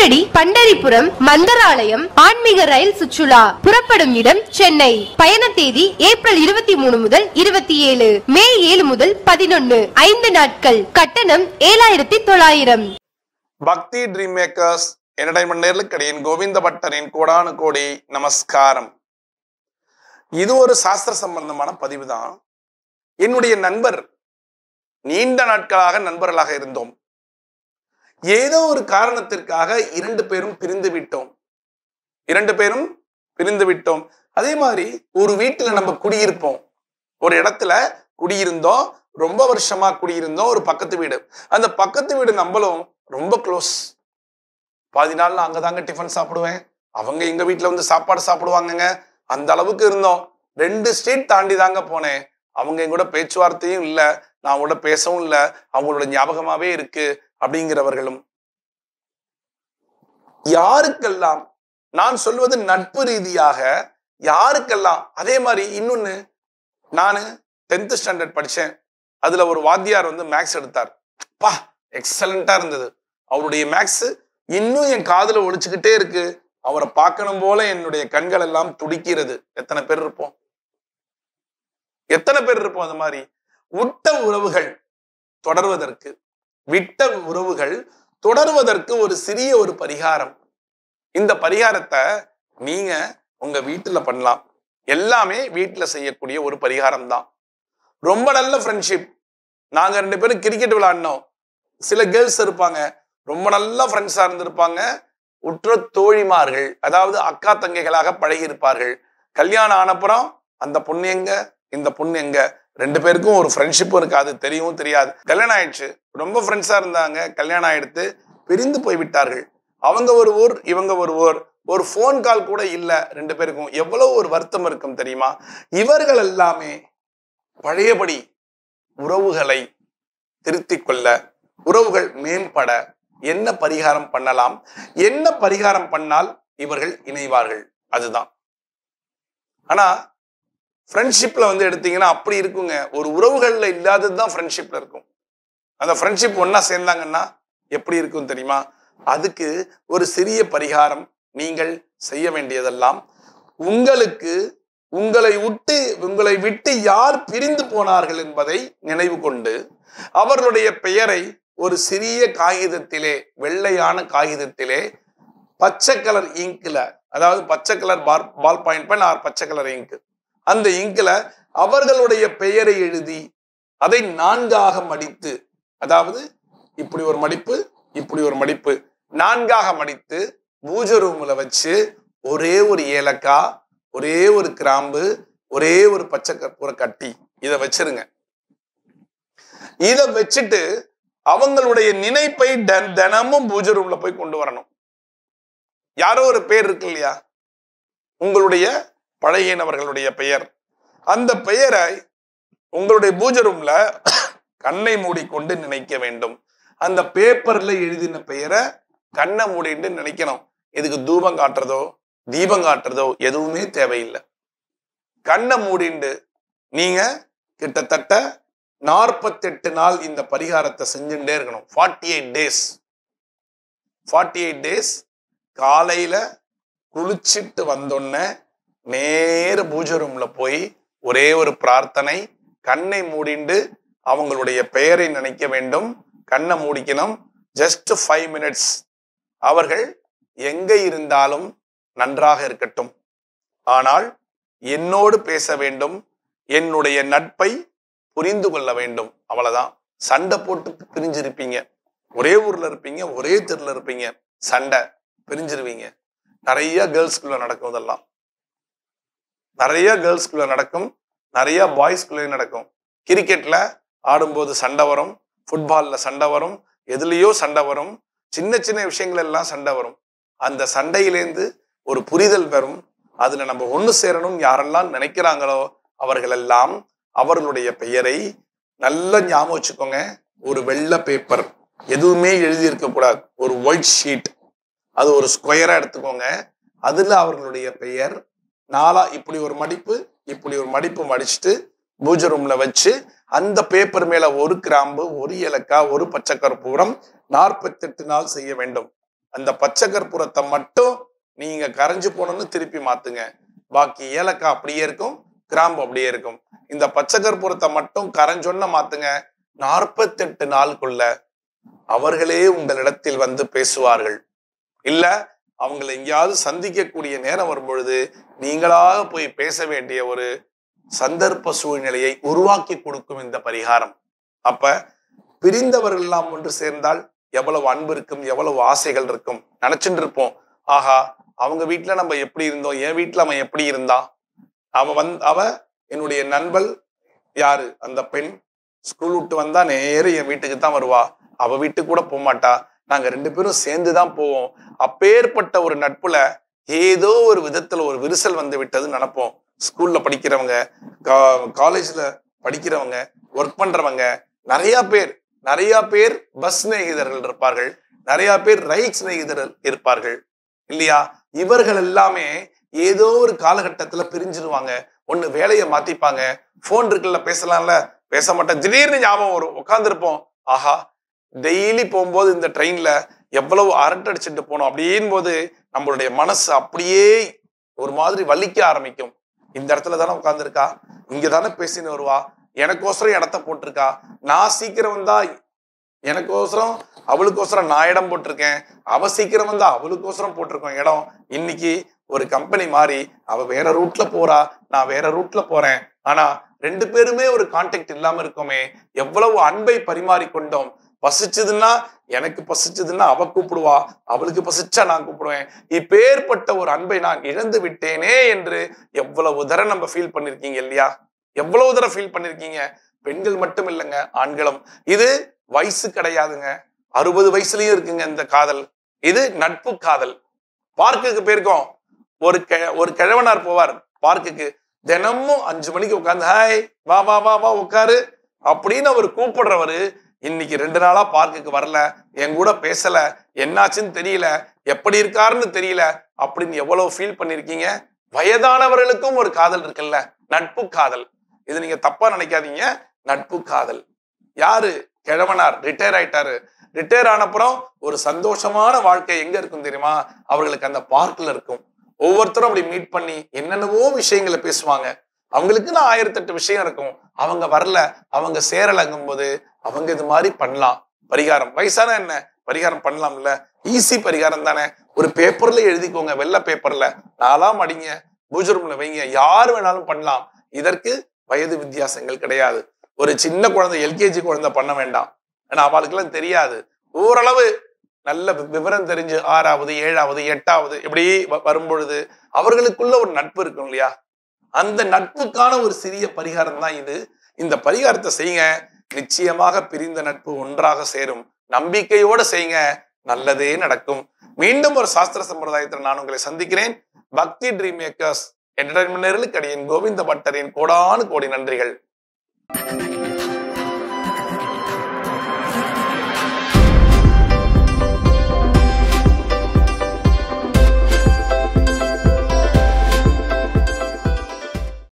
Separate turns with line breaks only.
ஷீரடி பண்டரிபுரம் மந்தராலயம் ஆன்மீக ரயில் சுற்றுலா புறப்படும் இடம் சென்னை பயண தேதி ஏப்ரல் இருபத்தி மூணு முதல் இருபத்தி ஏழு மே ஏழு முதல் பதினொன்னு ஐந்து நாட்கள் கட்டணம் ஏழாயிரத்தி தொள்ளாயிரம்
பக்தி ட்ரீம் மேக்கர்ஸ் என்டர்டைன்மெண்ட் நேர்களுக்கடியின் கோவிந்த பட்டரின் கோடானு கோடி நமஸ்காரம் இது ஒரு சாஸ்திர சம்பந்தமான பதிவு தான் என்னுடைய நண்பர் நீண்ட நாட்களாக நண்பர்களாக இருந்தோம் ஏதோ ஒரு காரணத்திற்காக இரண்டு பேரும் பிரிந்து விட்டோம் இரண்டு பேரும் பிரிந்து விட்டோம் அதே மாதிரி ஒரு வீட்டுல நம்ம குடியிருப்போம் ஒரு இடத்துல குடியிருந்தோம் ரொம்ப வருஷமா குடியிருந்தோம் ஒரு பக்கத்து வீடு அந்த பக்கத்து வீடு நம்மளும் ரொம்ப க்ளோஸ் பாதி நாள் நான் அங்கதாங்க டிஃபன் சாப்பிடுவேன் அவங்க எங்க வீட்டுல வந்து சாப்பாடு சாப்பிடுவாங்கங்க அந்த அளவுக்கு இருந்தோம் ரெண்டு ஸ்ட்ரீட் தாண்டி தாங்க போனேன் அவங்க என் கூட பேச்சுவார்த்தையும் இல்ல நான் கூட பேசவும் இல்ல அவங்களோட ஞாபகமாவே இருக்கு அப்படிங்கிறவர்களும் யாருக்கெல்லாம் நான் சொல்வது நட்பு ரீதியாக யாருக்கெல்லாம் அதே மாதிரி இன்னொன்னு நான் டென்த் ஸ்டாண்டர்ட் படிச்சேன் அதுல ஒரு வாத்தியார் வந்து மேக்ஸ் எடுத்தார் பா எக்ஸலண்டா இருந்தது அவருடைய மேக்ஸ் இன்னும் என் காதுல ஒழிச்சுக்கிட்டே இருக்கு அவரை பார்க்கணும் போல என்னுடைய கண்கள் எல்லாம் துடிக்கிறது எத்தனை பேர் இருப்போம் எத்தனை பேர் இருப்போம் அந்த மாதிரி விட்ட உறவுகள் தொடர்வதற்கு விட்ட உறவுகள் தொடர்வதற்கு ஒரு சிறிய ஒரு பரிகாரம் இந்த பரிகாரத்தை நீங்க உங்க வீட்டுல பண்ணலாம் எல்லாமே வீட்டுல செய்யக்கூடிய ஒரு பரிகாரம் தான் ரொம்ப நல்ல ஃப்ரெண்ட்ஷிப் நாங்க ரெண்டு பேரும் கிரிக்கெட் விளையாடினோம் சில கேர்ள்ஸ் இருப்பாங்க ரொம்ப நல்ல ஃப்ரெண்ட்ஸா இருந்திருப்பாங்க உற்ற தோழிமார்கள் அதாவது அக்கா தங்கைகளாக பழகி இருப்பார்கள் கல்யாணம் ஆனப்புறம் அந்த பொண்ணு எங்க இந்த பொண்ணு எங்க ரெண்டு பேருக்கும் ஒரு ஃப்ரெண்ட்ஷிப்பும் இருக்காது தெரியவும் தெரியாது கல்யாணம் ஆயிடுச்சு ரொம்ப ஃப்ரெண்ட்ஸா இருந்தாங்க கல்யாணம் ஆயிடுத்து பிரிந்து போய் விட்டார்கள் அவங்க ஒரு ஊர் இவங்க ஒரு ஊர் ஒரு ஃபோன் கால் கூட இல்ல ரெண்டு பேருக்கும் எவ்வளவு ஒரு வருத்தம் இருக்கும் தெரியுமா இவர்கள் எல்லாமே பழையபடி உறவுகளை திருத்திக் கொள்ள உறவுகள் மேம்பட என்ன பரிகாரம் பண்ணலாம் என்ன பரிகாரம் பண்ணால் இவர்கள் இணைவார்கள் அதுதான் ஆனா ஃப்ரெண்ட்ஷிப்ல வந்து எடுத்தீங்கன்னா அப்படி இருக்குங்க ஒரு உறவுகள்ல இல்லாதது தான் ஃப்ரெண்ட்ஷிப்ல இருக்கும் அந்த ஃப்ரெண்ட்ஷிப் ஒன்னா சேர்ந்தாங்கன்னா எப்படி இருக்கும் தெரியுமா அதுக்கு ஒரு சிறிய பரிகாரம் நீங்கள் செய்ய வேண்டியதெல்லாம் உங்களுக்கு உங்களை விட்டு உங்களை விட்டு யார் பிரிந்து போனார்கள் என்பதை நினைவு கொண்டு அவர்களுடைய பெயரை ஒரு சிறிய காகிதத்திலே வெள்ளையான காகிதத்திலே பச்சை கலர் இங்க்ல அதாவது பச்சை colour ball ball point pen or பச்சை கலர் இங்க் அந்த இங்க்ல அவர்களுடைய பெயரை எழுதி அதை நான்காக மடித்து அதாவது இப்படி ஒரு மடிப்பு இப்படி ஒரு மடிப்பு நான்காக மடித்து பூஜை ரூம்ல வச்சு ஒரே ஒரு ஏலக்காய் ஒரே ஒரு கிராம்பு ஒரே ஒரு பச்சை கற்பூர கட்டி இதை வச்சிருங்க இதை வச்சுட்டு அவங்களுடைய நினைப்பை த- தினமும் பூஜை ரூம்ல போய் கொண்டு வரணும் யாரோ ஒரு பேர் இருக்கு இல்லையா உங்களுடைய பழையனவர்களுடைய பெயர் அந்த பெயரை உங்களுடைய பூஜை ரூம்ல கண்ணை மூடிக்கொண்டு நினைக்க வேண்டும் அந்த பேப்பர்ல எழுதின பெயரை கண்ணை மூடிட்டு நினைக்கணும் இதுக்கு தூபம் காட்டுறதோ தீபம் காட்டுறதோ எதுவுமே தேவையில்லை கண்ணை மூடிண்டு நீங்க கிட்டத்தட்ட நாற்பத்தெட்டு நாள் இந்த பரிகாரத்தை செஞ்சுட்டே இருக்கணும் forty eight days forty eight days காலையில குளிச்சிட்டு வந்தோடனே நேர பூஜை ரூம்ல போய் ஒரே ஒரு பிரார்த்தனை கண்ணை மூடிண்டு அவங்களுடைய பெயரை நினைக்க வேண்டும் கண்ணை மூடிக்கணும் ஜஸ்ட் ஃபைவ் மினிட்ஸ் அவர்கள் எங்க இருந்தாலும் நன்றாக இருக்கட்டும் ஆனால் என்னோடு பேச வேண்டும் என்னுடைய நட்பை புரிந்து கொள்ள வேண்டும் அவ்வளவுதான் சண்டை போட்டு பிரிஞ்சிருப்பீங்க ஒரே ஊர்ல இருப்பீங்க ஒரே தெருல இருப்பீங்க சண்டை பிரிஞ்சிருவீங்க நிறைய கேர்ள்ஸ்குள்ள நடக்கும் இதெல்லாம் நிறைய கேர்ள்ஸ்குள்ள நடக்கும் நிறைய பாய்ஸ்குள்ளேயும் நடக்கும் கிரிக்கெட்ல ஆடும்போது சண்டை வரும் ஃபுட்பால்ல சண்டை வரும் எதுலேயோ சண்டை வரும் சின்ன சின்ன விஷயங்கள் எல்லாம் சண்டை வரும் அந்த சண்டையிலேருந்து ஒரு புரிதல் பெறும் அதுல நம்ம ஒண்ணு சேரணும்னு யாரெல்லாம் நினைக்கிறாங்களோ அவர்களெல்லாம் அவர்களுடைய பெயரை நல்லா ஞாபகம் வச்சுக்கோங்க ஒரு வெள்ளை பேப்பர் எதுவுமே எழுதி இருக்க கூடாது ஒரு ஒயிட் ஷீட் அது ஒரு ஸ்கொயரா எடுத்துக்கோங்க அதுல அவர்களுடைய பெயர் நாலா இப்படி ஒரு மடிப்பு இப்படி ஒரு மடிப்பு மடிச்சுட்டு பூஜை ரூம்ல வச்சு அந்த பேப்பர் மேல ஒரு கிராம்பு ஒரு ஏலக்காய் ஒரு பச்சை கற்பூரம் நாற்பத்தெட்டு நாள் செய்ய வேண்டும் அந்த பச்சை கற்பூரத்தை மட்டும் நீங்க கரைஞ்சு போனோம்னு திருப்பி மாத்துங்க பாக்கி ஏலக்காய் அப்படியே இருக்கும் கிராம்பு அப்படியே இருக்கும் இந்த பச்சை கற்பூரத்தை மட்டும் கரைஞ்சொன்ன மாத்துங்க நாற்பத்தெட்டு நாளுக்குள்ள அவர்களே உங்களிடத்தில் வந்து பேசுவார்கள் இல்ல அவங்களை எங்கேயாவது சந்திக்கக்கூடிய நேரம் வரும்பொழுது நீங்களாக போய் பேச வேண்டிய ஒரு சந்தர்ப்ப சூழ்நிலையை உருவாக்கி கொடுக்கும் இந்த பரிகாரம் அப்ப பிரிந்தவர்கள் எல்லாம் ஒன்று சேர்ந்தால் எவ்வளவு அன்பு இருக்கும் எவ்வளவு ஆசைகள் இருக்கும் நினைச்சுட்டு இருப்போம் ஆஹா அவங்க வீட்டுல நம்ம எப்படி இருந்தோம் என் வீட்டுல அவன் எப்படி இருந்தான் அவ வந் அவ என்னுடைய நண்பள் யாரு அந்த பெண் ஸ்கூல் விட்டு வந்தா நேரா என் வீட்டுக்கு தான் வருவா அவ வீட்டுக்கு கூட போக மாட்டா நாங்க ரெண்டு பேரும் சேர்ந்து தான் போவோம் அப்பேற்பட்ட ஒரு நட்புல ஏதோ ஒரு விதத்துல ஒரு விரிசல் வந்து விட்டதுன்னு நினைப்போம் ஸ்கூல்ல படிக்கிறவங்க காலேஜ்ல படிக்கிறவங்க ஒர்க் பண்றவங்க நிறைய பேர் நிறைய பேர் பஸ் சிநேகிதர்கள் இருப்பார்கள் நிறைய பேர் ரயில் சிநேகிதர்கள் இருப்பார்கள் இல்லையா இவர்கள் எல்லாமே ஏதோ ஒரு காலகட்டத்துல பிரிஞ்சிருவாங்க ஒண்ணு வேலையை மாத்திப்பாங்க போன் இருக்குல்ல பேசலாம்ல பேச மாட்டேன் திடீர்னு ஞாபகம் வரும் உட்காந்துருப்போம் ஆஹா டெய்லி போகும்போது இந்த ட்ரெயின்ல எவ்வளவு அரட்டடிச்சுட்டு போனோம் அப்படின் போது நம்மளுடைய மனசு அப்படியே ஒரு மாதிரி வலிக்க ஆரம்பிக்கும் இந்த இடத்துல தானே உட்காந்துருக்கா இங்க தானே பேசின்னு வருவா எனக்கோசரம் இடத்த போட்டிருக்கா நான் சீக்கிரம் வந்தா எனக்கோசரம் அவளுக்கோசரம் நான் இடம் போட்டிருக்கேன் அவ சீக்கிரம் வந்தா அவளுக்கோசரம் போட்டிருக்கோம் இடம் இன்னைக்கு ஒரு கம்பெனி மாறி அவ வேற ரூட்ல போறா நான் வேற ரூட்ல போறேன் ஆனா ரெண்டு பேருமே ஒரு கான்டாக்ட் இல்லாம இருக்கோமே எவ்வளவு அன்பை பரிமாறிக்கொண்டோம் பசிச்சதுன்னா எனக்கு பசிச்சதுன்னா அவ கூப்பிடுவா அவளுக்கு பசிச்சா நான் கூப்பிடுவேன் இப்பேற்பட்ட ஒரு அன்பை நான் இழந்து விட்டேனே என்று எவ்வளவு தரம் நம்ம ஃபீல் பண்ணிருக்கீங்க இல்லையா எவ்வளவு தடவை ஃபீல் பண்ணிருக்கீங்க பெண்கள் மட்டும் இல்லைங்க ஆண்களும் இது வயசு கிடையாதுங்க அறுபது வயசுலயும் இருக்குங்க இந்த காதல் இது நட்பு காதல் பார்க்குக்கு போயிருக்கோம் ஒரு கெ ஒரு கிழவனார் போவார் பார்க்குக்கு தினமும் அஞ்சு மணிக்கு உட்காந்து ஹாய் வா வா வா வா உட்காரு அப்படின்னு அவர் கூப்பிடுறவரு இன்னைக்கு ரெண்டு நாளா பார்க்குக்கு வரல என் கூட பேசல என்னாச்சுன்னு தெரியல எப்படி இருக்காருன்னு தெரியல அப்படின்னு எவ்வளவு ஃபீல் பண்ணிருக்கீங்க வயதானவர்களுக்கும் ஒரு காதல் இருக்குல்ல நட்பு காதல் இது நீங்க தப்பா நினைக்காதீங்க நட்பு காதல் யாரு கிழவனார் ரிட்டையர் ஆயிட்டாரு ரிட்டையர் ஆனப்புறம் ஒரு சந்தோஷமான வாழ்க்கை எங்க இருக்கும் தெரியுமா அவர்களுக்கு அந்த பார்க்ல இருக்கும் ஒவ்வொருத்தரும் அப்படி மீட் பண்ணி என்னென்னவோ விஷயங்களை பேசுவாங்க அவங்களுக்குன்னு ஆயிரத்தெட்டு விஷயம் இருக்கும் அவங்க வரல அவங்க சேரலங்கும் போது அவங்க இது மாதிரி பண்ணலாம் பரிகாரம் வயசான என்ன பரிகாரம் பண்ணலாம்ல ஈஸி பரிகாரம் தானே ஒரு பேப்பர்ல எழுதிக்கோங்க வெள்ளை பேப்பர்ல நாலாம் அடிங்க பூஜை ரூம்ல வைங்க யார் வேணாலும் பண்ணலாம் இதற்கு வயது வித்தியாசங்கள் கிடையாது ஒரு சின்ன குழந்தை எல்கேஜி குழந்தை பண்ண வேண்டாம் ஏன்னா அவளுக்கெல்லாம் தெரியாது ஓரளவு நல்ல வி- விவரம் தெரிஞ்சு ஆறாவது ஏழாவது எட்டாவது இப்படி வ- வரும்பொழுது அவர்களுக்குள்ள ஒரு நட்பு இருக்கும் இல்லையா அந்த நட்புக்கான ஒரு சிறிய பரிகாரம் தான் இது இந்த பரிகாரத்தை செய்யுங்க நிச்சயமாக பிரிந்த நட்பு ஒன்றாக சேரும் நம்பிக்கையோட செய்யுங்க நல்லதே நடக்கும் மீண்டும் ஒரு சாஸ்திர சம்பிரதாயத்தில் நான் உங்களை சந்திக்கிறேன் Bhakti dream makers entertainment Govinda பட்டரின் கோடானு கோடி நன்றிகள்